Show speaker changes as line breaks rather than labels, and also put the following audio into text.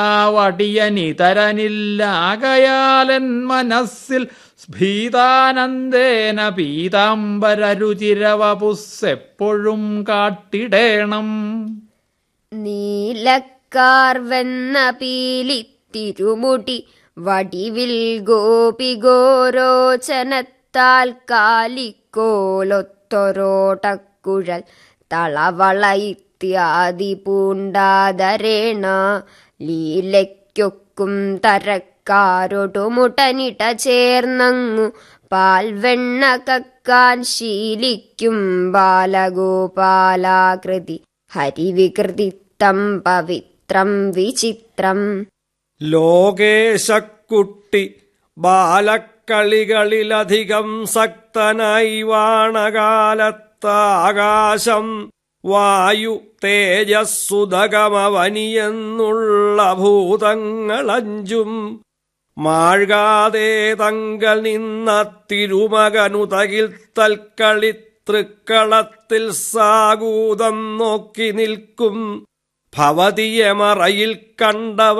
വടിയനിതരനില്ലാകയാലൻ മനസ്സിൽ ഭീതാനന്ദേന പീതാംബരരുചിരവപുസ്സെപ്പോഴും കാട്ടിടേണം
നീലക്കാർവെന്ന പീലി തിരുമുടി വടിവിൽ ഗോപി ഗോരോചനത്താൽ കാലിക്കോലൊത്തൊരോട്ടക്കുഴൽ തളവള ഇത്യാദി പൂണ്ടാതരേണ ലീലയ്ക്കൊക്കും തരക്കാരൊടുമുട്ടനിട ചേർന്നങ്ങു പാൽവെണ്ണ കക്കാൻ ശീലിക്കും ബാലഗോപാലാകൃതി ഹരിവികൃതിത്തം പവിത്രം വിചിത്രം
ലോകേശക്കുട്ടി ബാലക്കളികളിലധികം സക്തനായി വാണകാലത്താകാശം വായു തേജസ്സുതകമവനിയെന്നുള്ള ഭൂതങ്ങളഞ്ചും മാഴ്കാതെ തങ്കൽ നിന്ന തിരുമകനുതകിൽ തൽക്കളി തൃക്കളത്തിൽ സാഗൂതം നോക്കി നിൽക്കും ഭവതിയമറയിൽ കണ്ടവ